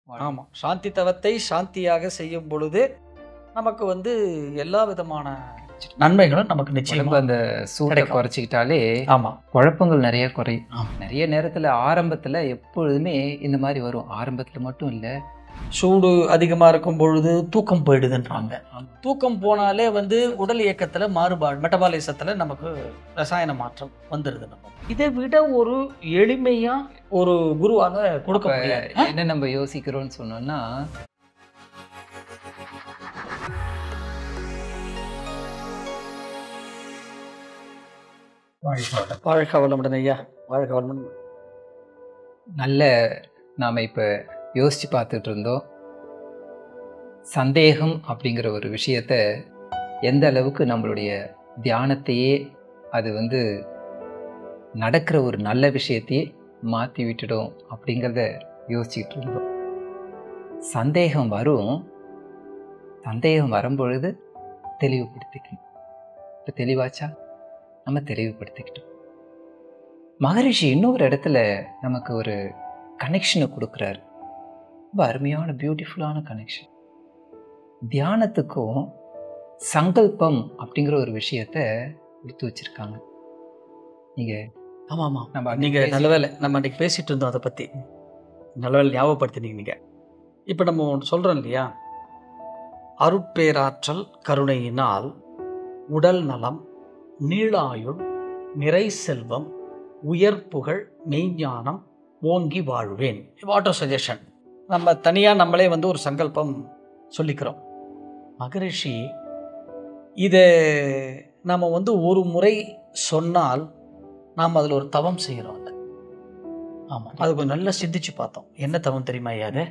ஆமாம் சாந்தி தவத்தை சாந்தியாக செய்யும் பொழுது நமக்கு வந்து எல்லா விதமான நன்மைகளும் நமக்கு உடம்பு நிச்சயமா அந்த சூட்டை கிடைக்கும். குறைச்சிக்கிட்டாலே ஆமாம் குழப்பங்கள் நிறைய குறையும் ஆமா. நிறைய நேரத்துல ஆரம்பத்துல எப்பொழுதுமே இந்த மாதிரி வரும் ஆரம்பத்துல மட்டும் இல்ல சூடு அதிகமாக இருக்கும் பொழுது தூக்கம் போயிடுதுன்றாங்க தூக்கம் போனாலே வந்து உடல் இயக்கத்தில் மாறுபாடு மெட்டபாலிசத்தில் நமக்கு ரசாயன மாற்றம் வந்துடுது நம்ம இதை விட ஒரு எளிமையாக ஒரு குருவால கொடுக்க அப்ப முடியாது என்ன நம்ம யோசிக்கிறோம்னு சொன்னோம்னா வாழ்க வளமுடன் ஐயா வாழ்க வளமுடன் நல்ல நாம இப்ப யோசிச்சு பார்த்துட்டு இருந்தோம் சந்தேகம் அப்படிங்கிற ஒரு விஷயத்த எந்த அளவுக்கு நம்மளுடைய தியானத்தையே அது வந்து நடக்கிற ஒரு நல்ல விஷயத்தையே மாற்றி விட்டுடும் அப்படிங்கிறத யோசிச்சுக்கிட்டு இருந்தோம் சந்தேகம் வரும் சந்தேகம் வரும்பொழுது தெளிவுபடுத்திக்கணும் இப்போ தெளிவாச்சா நம்ம தெளிவுபடுத்திக்கிட்டோம் மகரிஷி இன்னொரு இடத்துல நமக்கு ஒரு கனெக்ஷனை கொடுக்குறாரு ரொம்ப அருமையான பியூட்டிஃபுல்லான கனெக்ஷன் தியானத்துக்கும் சங்கல்பம் அப்படிங்கிற ஒரு விஷயத்த கொடுத்து வச்சிருக்காங்க நீங்க ஆமாம் ஆமாம் நம்ம நீங்க நல்ல வேலை நம்ம அன்னைக்கு பேசிட்டு இருந்தோம் அதை பத்தி நல்ல வேலை ஞாபகப்படுத்தினீங்க நீங்க இப்போ நம்ம ஒன்று சொல்றோம் இல்லையா அருட்பேராற்றல் கருணையினால் உடல் நலம் நீளாயுள் நிறை செல்வம் உயர் புகழ் மெய்ஞானம் ஓங்கி வாழ்வேன் வாட்டர் சஜஷன் நம்ம தனியாக நம்மளே வந்து ஒரு சங்கல்பம் சொல்லிக்கிறோம் மகரிஷி இதை நம்ம வந்து ஒரு முறை சொன்னால் நாம் அதில் ஒரு தவம் செய்கிறோம் அதை ஆமாம் அது கொஞ்சம் நல்லா சிந்திச்சு பார்த்தோம் என்ன தவம் தெரியுமா ஐயா அது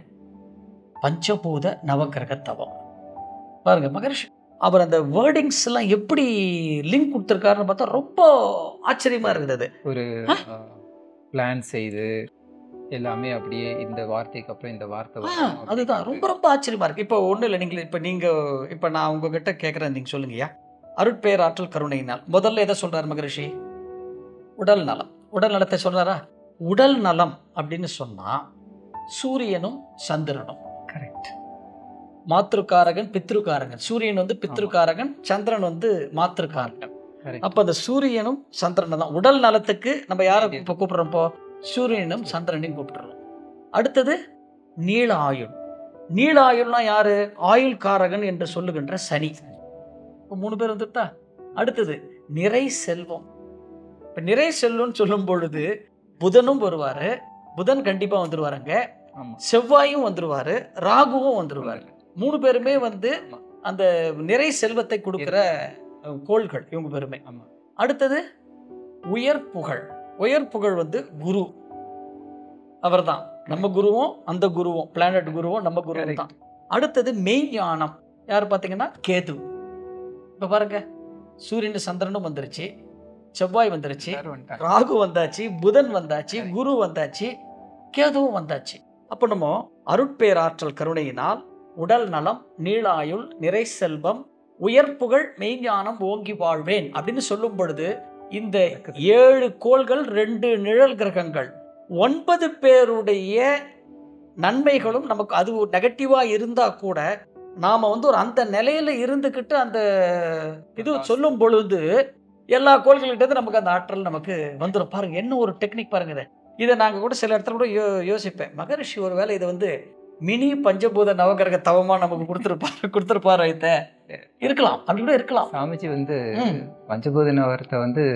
பஞ்சபூத நவக்கிரக தவம் பாருங்க மகரிஷி அவர் அந்த வேர்டிங்ஸ் எல்லாம் எப்படி லிங்க் கொடுத்துருக்காருன்னு பார்த்தா ரொம்ப ஆச்சரியமா இருக்குது அது ஒரு பிளான் செய்து எல்லாமே அப்படியே இந்த வார்த்தைக்கு அப்புறம் இந்த வார்த்தை ஆ, வரும் அதுதான் அப்படிங்கிறது. ரொம்ப ரொம்ப ஆச்சரியமா இருக்கு இப்போ ஒன்றும் இல்லை நீங்கள் இப்போ நீங்கள் இப்போ நான் உங்ககிட்ட கேட்குறேன் நீங்கள் சொல்லுங்கய்யா அருட்பேராற்றல் கருணையினால் முதல்ல எதை சொல்றாரு மகரிஷி உடல் நலம் உடல் நலத்தை சொல்றாரா உடல் நலம் அப்படின்னு சொன்னா சூரியனும் சந்திரனும் Correct. மாத்ருக்காரகன் பித்ருக்காரகன் சூரியன் வந்து பித்ருக்காரகன் சந்திரன் வந்து மாத்ருக்காரகன் Correct. அப்போ அந்த சூரியனும் சந்திரனும் தான் உடல் நலத்துக்கு நம்ம யாரை இப்போ கூப்பிடுறோம் இப்போ சூரியனும் சந்திரனையும் கூப்பிடுறோம் அடுத்தது நீள ஆயுள் நீள ஆயுள்னா யாரு ஆயுள் காரகன் என்று சொல்லுகின்ற சனி இப்போ மூணு பேர் வந்துட்டா அடுத்தது நிறை செல்வம் இப்போ நிறை செல்வம்னு சொல்லும் பொழுது புதனும் வருவாரு புதன் கண்டிப்பா வந்துருவாருங்க ஆமா செவ்வாயும் வந்துருவாரு ராகுவும் வந்துருவாரு மூணு பேருமே வந்து ஆமா. அந்த நிறை செல்வத்தை கொடுக்கிற அஹ், கோள்கள் இவங்க பேருமே ஆமா அடுத்தது உயர் புகழ் உயர் புகழ் வந்து குரு அவர்தான் நம்ம குருவும் அந்த குருவும் பிளானட் குருவும் நம்ம குருவும் தான் அடுத்தது மெய்ஞானம் யார் பார்த்தீங்கன்னா கேது இப்போ பாருங்க சூரியன் சந்திரனும் வந்துருச்சு செவ்வாய் வந்துருச்சு எல்லாரும் வந்துட்டாங்க. ராகு வந்தாச்சு புதன் வந்தாச்சு குரு வந்தாச்சு கேதுவும் வந்தாச்சு அப்போ நம்ம அருட்பேராற்றல் கருணையினால் உடல் நலம் நீளாயுள் நிறை செல்வம் உயர் புகழ் மெய்ஞானம் ஓங்கி வாழ்வேன் அப்படின்னு சொல்லும் பொழுது இந்த ஏழு கோள்கள் ரெண்டு நிழல் கிரகங்கள் ஒன்பது பேருடைய நன்மைகளும் நமக்கு அது ஒரு நெகட்டிவா இருந்தா கூட நாம வந்து ஒரு அந்த நிலையில இருந்துக்கிட்டு அந்த இது சொல்லும் பொழுது எல்லா கோள்கள்கிட்ட இருந்து நமக்கு அந்த ஆற்றல் நமக்கு வந்துடும் பாருங்க என்ன ஒரு டெக்னிக் பாருங்க இதை இதை நாங்கள் கூட சில இடத்துல கூட யோ யோசிப்பேன் மகரிஷி ஒரு வேளை இதை வந்து மினி பஞ்சபூத நவகிரக தவமா நமக்கு கொடுத்துருப்பாரு கொடுத்துருப்பாரு இத இருக்கலாம் அப்படி கூட இருக்கலாம் சாமிஜி வந்து ம். பஞ்சபூத நவரத்தை வந்து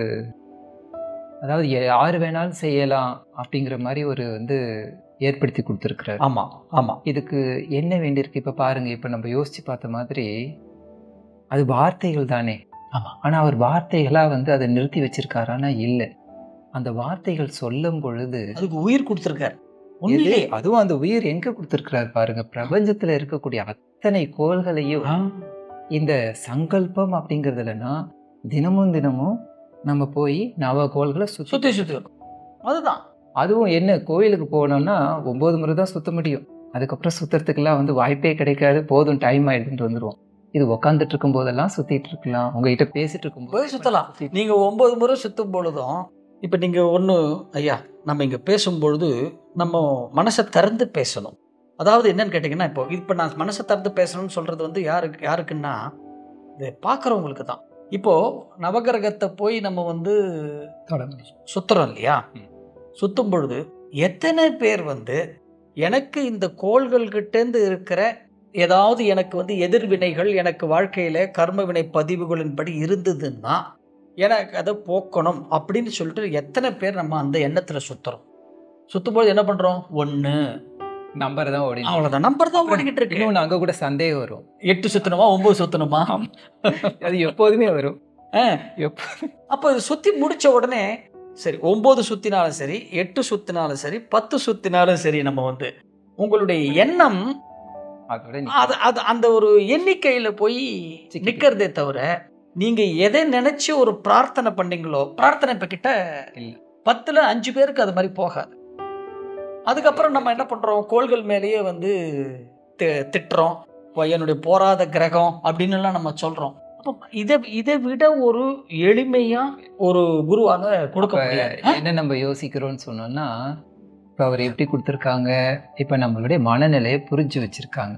அதாவது யா- யாரு வேணாலும் செய்யலாம் அப்படிங்கிற மாதிரி ஒரு வந்து ஏற்படுத்தி கொடுத்துருக்கிறார் ஆமா ஆமா இதுக்கு என்ன வேண்டியிருக்கு இப்ப பாருங்க இப்ப நம்ம யோசிச்சு பார்த்த மாதிரி அது வார்த்தைகள் தானே ஆமா. ஆனா அவர் வார்த்தைகளா வந்து அதை நிறுத்தி வச்சிருக்காரானா இல்ல அந்த வார்த்தைகள் சொல்லும் பொழுது அதுக்கு உயிர் கொடுத்துருக்காரு எது- உண்மையிலே அதுவும் அந்த உயிர் எங்க கொடுத்திருக்கிறார் பாருங்க பிரபஞ்சத்துல இருக்கக்கூடிய அத்தனை கோள்களையும் ஆ, இந்த சங்கல்பம் அப்படிங்கிறதுலனா தினமும் தினமும் நம்ம போய் நவ கோள்களை சுத்தி சுத்தி சுத்தி வரும். அதுதான் அதுவும் என்ன கோயிலுக்கு போனோம்னா ஒன்பது முறை தான் சுத்த முடியும் அதுக்கப்புறம் சுத்துறதுக்கெல்லாம் வந்து வாய்ப்பே கிடைக்காது போதும் டைம் ஆயிடுன்ட்டு வந்துருவோம் இது உக்காந்துட்டு இருக்கும் போதெல்லாம் சுத்திட்டு இருக்கலாம் உங்ககிட்ட பேசிட்டு இருக்கும் போய் சுத்தலாம் நீங்க ஒன்பது முறை சுத்தும் பொழுதும் இப்ப நீங்க ஒண்ணு ஐயா நம்ம இங்க பேசும் பொழுது நம்ம மனசை திறந்து பேசணும் அதாவது என்னன்னு கேட்டிங்கன்னா இப்போ இப்போ நான் மனசை திறந்து பேசணும்னு சொல்கிறது வந்து யாருக்கு யாருக்குன்னா இது பார்க்குறவங்களுக்கு தான் இப்போது நவகிரகத்தை போய் நம்ம வந்து சுத்துறோம் இல்லையா ம். சுத்தும் பொழுது எத்தனை பேர் வந்து எனக்கு இந்த கோள்கள்கிட்டேருந்து இருக்கிற ஏதாவது எனக்கு வந்து எதிர்வினைகள் எனக்கு வாழ்க்கையில் கர்மவினை பதிவுகளின்படி இருந்ததுன்னா எனக்கு அதை போக்கணும் அப்படின்னு சொல்லிட்டு எத்தனை பேர் நம்ம அந்த எண்ணத்தில் சுத்துறோம் சுத்தும்போது என்ன பண்ணுறோம் ஒன்று நம்பர் தான் ஓடி அவ்வளோதான் நம்பர் தான் ஓடிக்கிட்டு இருக்கு இன்னொன்று அங்கே கூட சந்தேகம் வரும் எட்டு சுத்தணுமா ஒன்பது சுத்தணுமா அது எப்போதுமே வரும் ஆ. எப்போ அப்போ இது சுற்றி முடிச்ச உடனே சரி ஒம்பது சுற்றினாலும் சரி எட்டு சுற்றினாலும் சரி பத்து சுற்றினாலும் சரி நம்ம வந்து உங்களுடைய எண்ணம் அதோட நீ- அது அது அந்த ஒரு எண்ணிக்கையில் போய் சிக்கிக்கும். நிற்கிறதே தவிர நீங்கள் எதை நினச்சி ஒரு பிரார்த்தனை பண்ணீங்களோ பிரார்த்தனை இப்போ கிட்ட இல்ல. பத்தில் அஞ்சு பேருக்கு அது மாதிரி போகாது அதுக்கப்புறம் நம்ம என்ன பண்ணுறோம் கோள்கள் மேலேயே வந்து தி- திட்டுறோம் என்னுடைய போராத கிரகம் அப்படின்னுலாம் நம்ம சொல்கிறோம் அப்போ இதை இதை விட ஒரு எளிமையாக ஒரு குருவால கொடுக்க அப்ப முடியாது என்ன நம்ம யோசிக்கிறோம்னு சொன்னோம்னா இப்போ அவர் எப்படி கொடுத்துருக்காங்க இப்போ நம்மளுடைய மனநிலையை புரிஞ்சு வச்சிருக்காங்க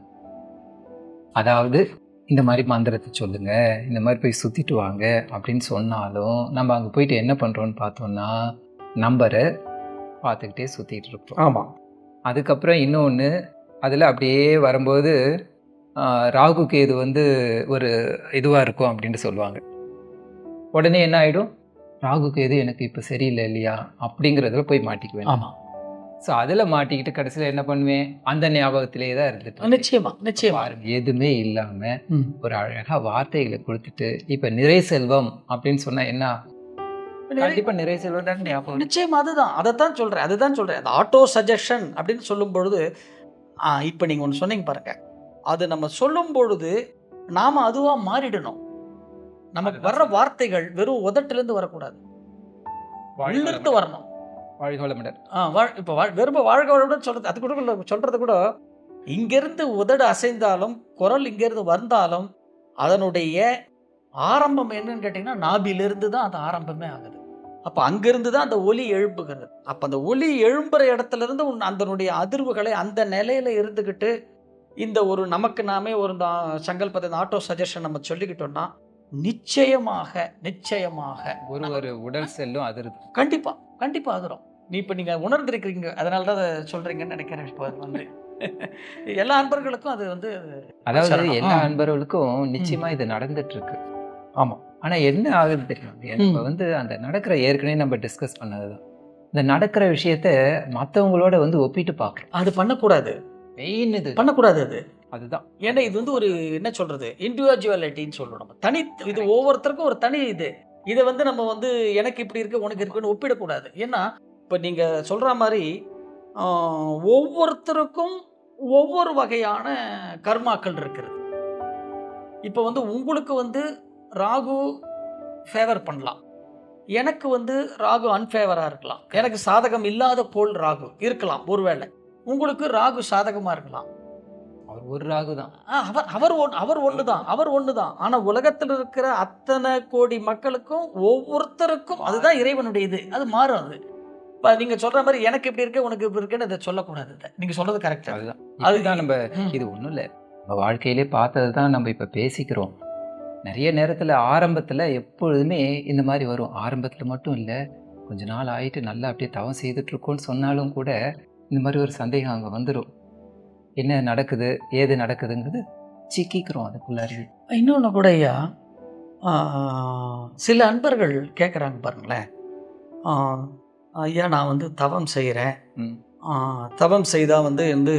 அதாவது இந்த மாதிரி மந்திரத்தை சொல்லுங்க இந்த மாதிரி போய் சுத்திட்டு வாங்க அப்படின்னு சொன்னாலும் நம்ம அங்கே போயிட்டு என்ன பண்றோம்னு பார்த்தோம்னா நம்பரை பார்த்துக்கிட்டே சுத்திட்டு இருப்போம் ஆமாம் அதுக்கப்புறம் இன்னொன்று அதில் அப்படியே வரும்போது ஆஹ், ராகு கேது வந்து ஒரு இதுவாக இருக்கும் அப்படின்ட்டு சொல்லுவாங்க உடனே என்ன ஆகிடும் ராகு கேது எனக்கு இப்போ சரியில்லை இல்லையா அப்படிங்கிறதுல போய் மாட்டிக்குவேன் ஆமாம் ஸோ அதில் மாட்டிக்கிட்டு கடைசியில் என்ன பண்ணுவேன் அந்த ஞாபகத்திலே தான் இருந்துட்டு இருப்பேன். நிச்சயமா நிச்சயமா பாருங்க எதுவுமே இல்லாமல் ம். ஒரு அழகாக வார்த்தைகளை கொடுத்துட்டு இப்போ நிறை செல்வம் அப்படின்னு சொன்னால் என்ன கண்டிப்பாக நிறை செல்வம் தான் ஞாபகம் வரும். நிச்சயமா அதுதான் அதைத்தான் சொல்கிறேன் அதுதான் சொல்கிறேன் அந்த ஆட்டோ சஜஷன் அப்படின்னு சொல்லும் பொழுது இப்போ நீங்கள் ஒன்று சொன்னீங்க பாருங்க அது நம்ம சொல்லும் பொழுது நாம் அதுவாக மாறிடணும் நமக்கு அதுதான் வர்ற வார்த்தைகள் வெறும் உதட்டிலேருந்து வரக்கூடாது உள்ளிருந்து வரணும் வாழ்க வளமுடன் ஆ வாழ் இப்போ வாழ் வெறும் வாழ்க வளமுடன் சொல்கிறது அது கூட இல்ல, சொல்றது கூட இங்கேருந்து உதடு அசைந்தாலும் குரல் இங்கேருந்து வந்தாலும் அதனுடைய ஆரம்பம் என்னன்னு கேட்டிங்கன்னா நாபிலிருந்து தான் அது ஆரம்பமே ஆகுது அப்போ அங்கிருந்து தான் அந்த ஒலி எழுப்புகிறது அப்போ அந்த ஒலி எழும்புற இடத்துல இருந்து உன் அதனுடைய அதிர்வுகளை அந்த நிலையில இருந்துக்கிட்டு இந்த ஒரு நமக்கு நாமே ஒரு இந்த சங்கல்பத்தை இந்த ஆட்டோ சஜஷன் நம்ம சொல்லிக்கிட்டோம்னா நிச்சயமாக நிச்சயமாக ஒரு ஒரு உடல் செல்லும் அதிருது கண்டிப்பா கண்டிப்பா ஆகுறோம் நீ இப்போ நீங்க உணர்ந்திருக்கிறீங்க அதனால தான் அதை சொல்றீங்கன்னு நினைக்கிறேன் இப்போ அது வந்து எல்லா அன்பர்களுக்கும் அது வந்து அதாவது சரணம். எல்லா ஆ. அன்பர்களுக்கும் நிச்சயமா இது நடந்துட்டு இருக்கு ஆமா. ஆனா என்ன ஆகுது தெரியும் நம்ம வந்து அந்த நடக்கிற ஏற்கனவே நம்ம டிஸ்கஸ் பண்ணதுதான் இந்த நடக்கிற விஷயத்த மத்தவங்களோட வந்து ஒப்பிட்டு பார்க்கறோம் அது பண்ணக்கூடாது மெயின் இது பண்ணக்கூடாது அது அதுதான் ஏன்னா இது வந்து ஒரு என்ன சொல்றது இண்டிவிஜுவாலிட்டின்னு சொல்றோம் நம்ம தனி இது ஒவ்வொருத்தருக்கும் ஒரு தனி இது இதை வந்து நம்ம வந்து எனக்கு இப்படி இருக்கு உனக்கு இருக்குன்னு ஒப்பிடக்கூடாது ஏன்னா இப்போ நீங்க சொல்ற மாதிரி ஆஹ், ஒவ்வொருத்தருக்கும் ஒவ்வொரு வகையான கர்மாக்கள் இருக்கிறது இப்போ வந்து உங்களுக்கு வந்து ராகு ஃபேவர் பண்ணலாம் எனக்கு வந்து ராகு அன்ஃபேவராக இருக்கலாம் எனக்கு சாதகம் இல்லாத கோள் ராகு இருக்கலாம் ஒருவேளை உங்களுக்கு ராகு சாதகமாக இருக்கலாம் அவர் ஒரு ராகு தான் ஆ, அவர் அவர் ஒன் அவர் ஒன்று தான் அவர் ஒன்று தான் ஆனால் உலகத்தில் இருக்கிற அத்தனை கோடி மக்களுக்கும் ஒவ்வொருத்தருக்கும் அதுதான் இறைவனுடைய இது அது மாறும் அது இப்போ நீங்கள் சொல்கிற மாதிரி எனக்கு இப்படி இருக்கு உனக்கு இப்படி இருக்குன்னு இதை சொல்லக்கூடாது இதை நீங்கள் சொல்கிறது கரெக்டாக அதுதான் அது- அதுதான் நம்ம ம். இது ஒன்றும் இல்லை நம்ம வாழ்க்கையிலே பார்த்தது தான் நம்ம இப்போ பேசிக்கிறோம் நிறைய நேரத்தில் ஆரம்பத்தில் எப்பொழுதுமே இந்த மாதிரி வரும் ஆரம்பத்தில் மட்டும் இல்லை கொஞ்ச நாள் ஆயிட்டு நல்லா அப்படியே தவம் செய்துட்டு இருக்கோம்னு சொன்னாலும் கூட இந்த மாதிரி ஒரு சந்தேகம் அங்கே வந்துடும் என்ன நடக்குது ஏது நடக்குதுங்கிறது சிக்கிக்கிறோம் அதுக்குள்ளாரி இன்னொன்று கூட ஐயா ஆ, சில அன்பர்கள் கேட்குறாங்க பாருங்களேன் ஆ, ஐயா நான் வந்து தவம் செய்கிறேன் ம். தவம் செய்தால் வந்து வந்து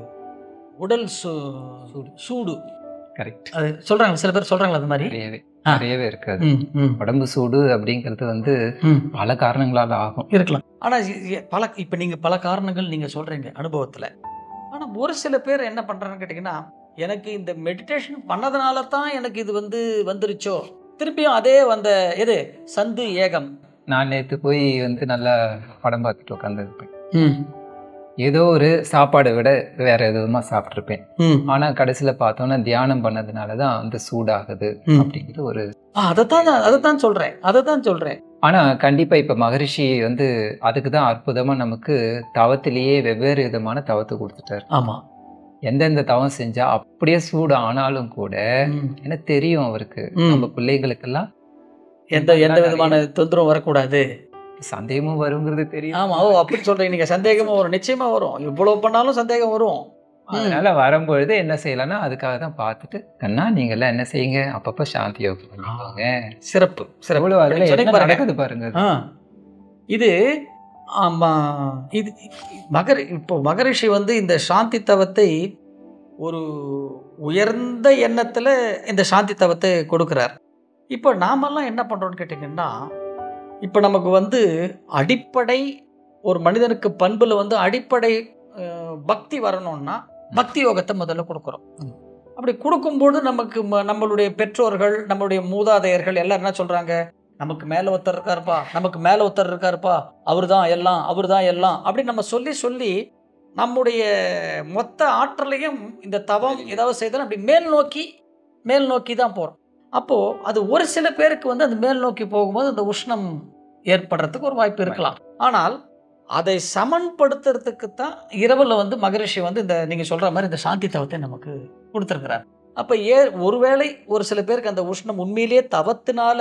உடல் சூ சூடு. சூடு கரெக்ட் அது சொல்கிறாங்க சில பேர் சொல்கிறாங்களா அது மாதிரி நிறையவே ஆ. நிறையவே இருக்காது ம் ம் உடம்பு சூடு அப்படிங்கிறது வந்து ம் பல காரணங்களால் ஆகும் இருக்கலாம் ஆனால் பல இப்போ நீங்கள் பல காரணங்கள் நீங்கள் சொல்கிறீங்க அனுபவத்தில் ஆனால் ஒரு சில பேர் என்ன பண்ணுறாங்கன்னு கேட்டிங்கன்னா எனக்கு இந்த மெடிடேஷன் பண்ணதுனால தான் எனக்கு இது வந்து வந்துருச்சோ திருப்பியும் அதே வந்த எது சந்து ஏகம் நான் நேற்று போய் வந்து நல்லா படம் பார்த்துட்டு உட்காந்துருப்பேன் ம் ஏதோ ஒரு சாப்பாடை விட வேற எதுவுமா சாப்பிட்ருப்பேன் ம் ஆனா கடைசியில பார்த்தோன்னா தியானம் பண்ணதுனால தான் வந்து சூடாகுது ம். அப்படிங்கிறது ஒரு அதைத்தான் அதைத்தான் சொல்கிறேன் அதை தான் சொல்கிறேன் ஆனா கண்டிப்பா இப்ப மகரிஷி வந்து அதுக்கு தான் அற்புதமா நமக்கு தவத்திலேயே வெவ்வேறு விதமான தவத்தை கொடுத்துட்டாரு ஆமாம் எந்தெந்த தவம் செஞ்சா அப்படியே சூடு ஆனாலும் கூட ம். ஏன்னா தெரியும் அவருக்கு ம். நம்ம பிள்ளைகளுக்கெல்லாம் எந்த எந்த விதமான தொந்தரவும் வரக்கூடாது சந்தேகமும் வருங்கிறது தெரியும் ஆமா ஓ அப்படி சொல்றீங்க நீங்க சந்தேகமும் வரும் நிச்சயமா வரும் இவ்வளவு பண்ணாலும் சந்தேகம் வரும் அதனால வரும்பொழுது என்ன செய்யலாம்னா அதுக்காக தான் பார்த்துட்டு கண்ணா நீங்க எல்லாம் என்ன செய்யுங்க அப்பப்ப சாந்தி யோகம் பண்ணிக்கோங்க சிறப்பு சிறப்பு எவ்வளவு அதுல சொன்னீங்க என்ன பாருங்க. நடக்குது பாருங்க அது. ஆ இது ஆமா இது மகர இப்போ மகரிஷி வந்து இந்த சாந்தி தவத்தை ஒரு உயர்ந்த எண்ணத்தில் இந்த சாந்தி தவத்தை கொடுக்குறார் இப்போ நாமெல்லாம் என்ன பண்ணுறோம்னு கேட்டிங்கன்னா இப்போ நமக்கு வந்து அடிப்படை ஒரு மனிதனுக்கு பண்பில் வந்து அடிப்படை அஹ், பக்தி வரணும்னா பக்தி யோகத்தை முதல்ல கொடுக்குறோம் அப்படி கொடுக்கும்போது நமக்கு ம- நம்மளுடைய பெற்றோர்கள் நம்மளுடைய மூதாதையர்கள் எல்லாரும் என்ன சொல்கிறாங்க நமக்கு மேலே ஒருத்தர் இருக்காருப்பா நமக்கு மேலே ஒருத்தர் இருக்காருப்பா அவர் தான் எல்லாம் அவர் தான் எல்லாம் அப்படி நம்ம சொல்லி சொல்லி நம்முடைய மொத்த ஆற்றலையும் இந்த தவம் ஏதாவது செய்தாலும் அப்படி மேல் நோக்கி மேல் நோக்கி தான் போகிறோம் அப்போது அது ஒரு சில பேருக்கு வந்து அந்த மேல் நோக்கி போகும்போது அந்த உஷ்ணம் ஏற்படுறதுக்கு ஒரு வாய்ப்பு இருக்கலாம் ஆனால் அதை சமன்படுத்துறதுக்கு தான் இரவில் வந்து மகரிஷி வந்து இந்த நீங்கள் சொல்கிற மாதிரி இந்த சாந்தி தவத்தை நமக்கு கொடுத்துருக்கிறார் அப்போ ஏ ஒருவேளை ஒரு சில பேருக்கு அந்த உஷ்ணம் உண்மையிலேயே தவத்தினால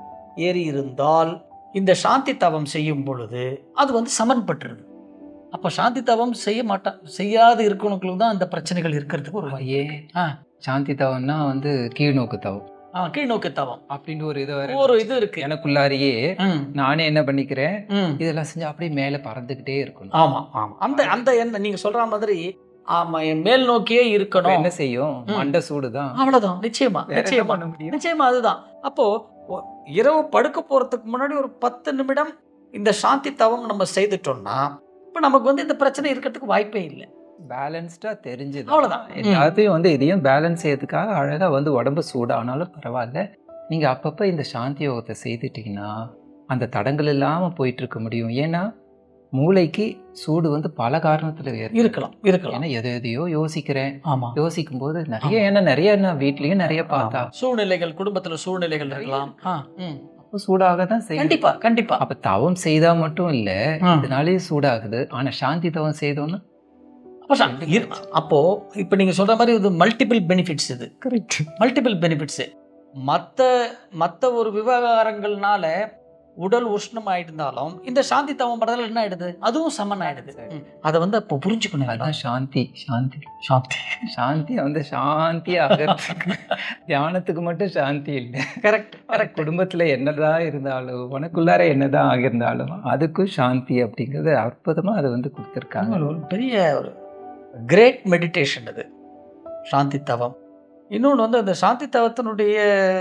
ஏறி இருந்தால் இந்த சாந்தி தவம் செய்யும் பொழுது அது வந்து சமன்பட்டுருது அப்போ சாந்தி தவம் செய்ய மாட்டான் செய்யாது இருக்கவனுக்கு தான் இந்த பிரச்சனைகள் இருக்கிறதுக்கு ஒரு வாய் ஏ ஆ. சாந்தி தவம்னா வந்து கீழ்நோக்கு தவம் ஆ கீழ்நோக்கி தவம் அப்படின்னு ஒரு இது வர ஒரு இது இருக்கு எனக்குள்ளாரியே ம் நானே என்ன பண்ணிக்கிறேன் ம் இதெல்லாம் செஞ்சு அப்படியே மேலே பறந்துக்கிட்டே இருக்கணும் ஆமா ஆமா அந்த அந்த என்ன நீங்க சொல்ற மாதிரி ஆமா என் மேல் நோக்கியே அப்ப இருக்கணும் என்ன செய்யும் ம். மண்டை சூடுதான் அவ்வளவுதான் நிச்சயமா வேற என்ன நிச்சயமா பண்ண முடியும்? நிச்சயமா அதுதான் அப்போ ஒ- இரவு படுக்க போறதுக்கு முன்னாடி ஒரு பத்து நிமிடம் இந்த சாந்தி தவம் நம்ம செய்துட்டோம்னா இப்போ நமக்கு வந்து இந்த பிரச்சனை இருக்கிறதுக்கு வாய்ப்பே இல்லை பேலன்ஸ்டா தெரிஞ்சுது அவ்வளவுதான். ம். எல்லாத்தையும் வந்து இதையும் பேலன்ஸ் செய்யறதுக்காக அழகா வந்து உடம்பு சூடானாலும் பரவாயில்ல நீங்க அப்பப்ப இந்த சாந்தி யோகத்தை செய்துட்டீங்கன்னா அந்த தடங்கள் இல்லாம போயிட்டு இருக்க முடியும் ஏன்னா மூளைக்கு சூடு வந்து பல காரணத்துல ஏற்படும். இருக்கலாம் இருக்கலாம் ஏன்னா எதை எதையோ யோசிக்கிறேன் ஆமா யோசிக்கும் போது நிறைய ஏன்னா நிறைய நான் வீட்லயும் நிறைய பார்த்தா ஆமா. சூழ்நிலைகள் குடும்பத்துல சூழ்நிலைகள் இருக்கலாம் ஆ, ம். அப்போ சூடாக தான் செய்யும் கண்டிப்பா கண்டிப்பா அப்ப தவம் செய்தா மட்டும் இல்ல ஆ. இதனாலேயே சூடாகுது ஆனா சாந்தி தவம் செய்தோம்னா அப்போ சா- இரு- அப்போ இப்போ நீங்க சொல்ற மாதிரி இது மல்டிபிள் பெனிஃபிட்ஸ் இது கரெக்ட் மல்டிபிள் பெனிஃபிட்ஸு மற்ற மற்ற ஒரு விவகாரங்கள்னால உடல் உஷ்ணம் ஆயிட்டாலும் இந்த சாந்தி தவம் பண்றதுல என்ன ஆயிடுது அதுவும் சமன் ஆயிடுது ம். அதை வந்து அப்போ புரிஞ்சுக்கணும் எல்லாரும். அதான் சாந்தி சாந்தி சாந்தி சாந்தி வந்து சாந்தி ஆகிறதுக்கு தியானத்துக்கு மட்டும் சாந்தி இல்லை கரெக்ட் கரெக்ட் குடும்பத்துல என்னதான் இருந்தாலும் உனக்குள்ளார என்னதான் ஆகியிருந்தாலும் அதுக்கும் சாந்தி அப்படிங்கறது அற்புதமா அதை வந்து கொடுத்துருக்காங்க ஒரு பெரிய ஒரு கிரேட் மெடிடேஷன் அது சாந்தி தவம் இன்னொன்று வந்து அந்த சாந்தி தவத்தினுடைய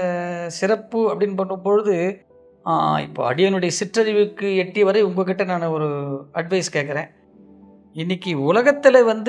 சிறப்பு அப்படின்னு பண்ணும் பொழுது ஆ, இப்போ அடியனுடைய சிற்றறிவுக்கு எட்டிய வரை உங்ககிட்ட நான் ஒரு அட்வைஸ் கேட்குறேன் இன்னைக்கு உலகத்தில் வந்து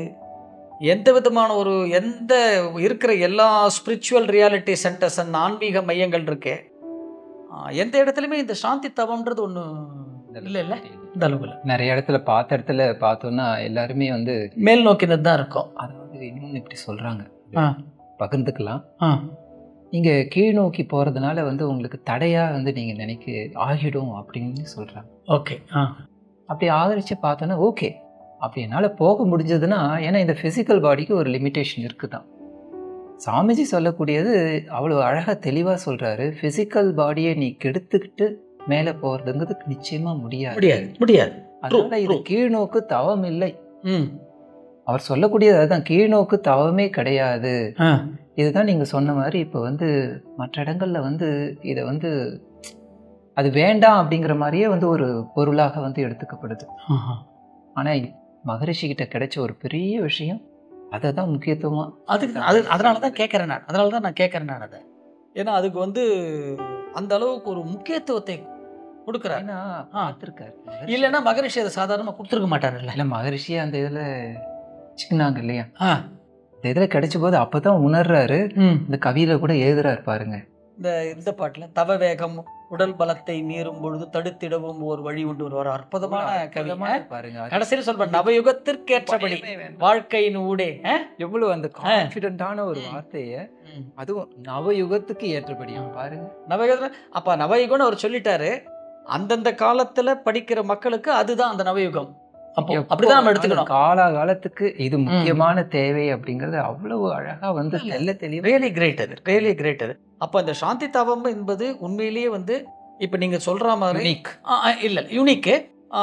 எந்த விதமான ஒரு எந்த இருக்கிற எல்லா ஸ்பிரிச்சுவல் ரியாலிட்டி சென்டர்ஸ் அந்த ஆன்மீக மையங்கள் இருக்கே ஆ, எந்த இடத்துலையுமே இந்த சாந்தி தவம்ன்றது ஒன்று இல்லை இல்லை இந்த அளவில் நிறைய இடத்துல பார்த்த இடத்துல பார்த்தோம்னா எல்லாருமே வந்து மேல் நோக்கினது தான் இருக்கும் அதாவது இன்னொன்னு இப்படி சொல்றாங்க ஆ. பகிர்ந்துக்கலாம் ஆ நீங்க கீழ் நோக்கி போறதுனால வந்து உங்களுக்கு தடையா வந்து நீங்க நினைக்க ஆகிடும் அப்படின்னு சொல்றாங்க ஓகே ஆ அப்படி ஆதரிச்சு பார்த்தோன்னா ஓகே அப்படி என்னால் போக முடிஞ்சதுன்னா ஏன்னா இந்த ஃபிசிக்கல் பாடிக்கு ஒரு லிமிட்டேஷன் இருக்குதான் சாமிஜி சொல்லக்கூடியது அவ்வளோ அழகாக தெளிவாக சொல்கிறாரு ஃபிசிக்கல் பாடியை நீ கெடுத்துக்கிட்டு மேலே போகிறதுங்கிறது நிச்சயமாக முடியாது முடியாது முடியாது அதனால இது true. கீழ்நோக்கு தவம் இல்லை ம் அவர் சொல்லக்கூடியது அதுதான் கீழ்நோக்கு தவமே கிடையாது ஆ இதுதான் நீங்கள் சொன்ன மாதிரி இப்போ வந்து மற்ற இடங்கள்ல வந்து இதை வந்து அது வேண்டாம் அப்படிங்கிற மாதிரியே வந்து ஒரு பொருளாக வந்து எடுத்துக்கப்படுது ஆஹா. ஆனால் மகரிஷி கிட்ட கிடைச்ச ஒரு பெரிய விஷயம் அதை தான் முக்கியத்துவமாக அதுக்கு அது அதனால தான் கேட்குறேன் நான் அதனால தான் நான் கேட்குறேன் நான் அதை ஏன்னா அதுக்கு வந்து அந்த அளவுக்கு ஒரு முக்கியத்துவத்தை கொடுக்குறாரு ஏன்னா ஆ. பார்த்துருக்காரு இல்லைன்னா மகரிஷி அதை சாதாரணமாக கொடுத்துருக்க மாட்டாருல்ல இல்லை மகரிஷியே அந்த இதில் சிக்கினாங்க இல்லையா ஆ இந்த இதில் கிடைச்ச போது அப்போ தான் உணர்றாரு ம் இந்த கவியில கூட எழுதுறாரு பாருங்க இந்த இந்த பாட்டில் தவ வேகம் உடல் பலத்தை மீறும் பொழுது தடுத்திடவும் ஒரு வழி உண்டு ஒரு அற்புதமான கவி அற்புதமா பாருங்க கடைசியில் சொல்றேன் நவயுகத்திற்கேற்றபடி வாழ்க்கையின் ஊடே ஆ? எவ்வளவு அந்த கான்ஃபிடென்ட்டான ஒரு வார்த்தையை ம். அதுவும் நவயுகத்துக்கு ஏற்றபடியா பாருங்க நவயுகத்தில் அப்போ நவயுகம்னு அவர் சொல்லிட்டாரு அந்தந்த காலத்தில் படிக்கிற மக்களுக்கு அதுதான் அந்த நவயுகம் அப்போ எப்போ அப்படிதான் நம்ம வேணாலும் எடுத்துக்கணும் காலாகாலத்துக்கு இது முக்கியமான தேவை அப்படிங்கறது அவ்வளவு அழகா வந்து இல்ல. தெல்ல தெளிவா ரியலி கிரேட் அது ரியலி கிரேட் அது அப்போ இந்த சாந்தி தவம் என்பது உண்மையிலேயே வந்து இப்போ நீங்க சொல்ற மாதிரி unique. ஆ, ஆ, இல்ல யூனிக்கு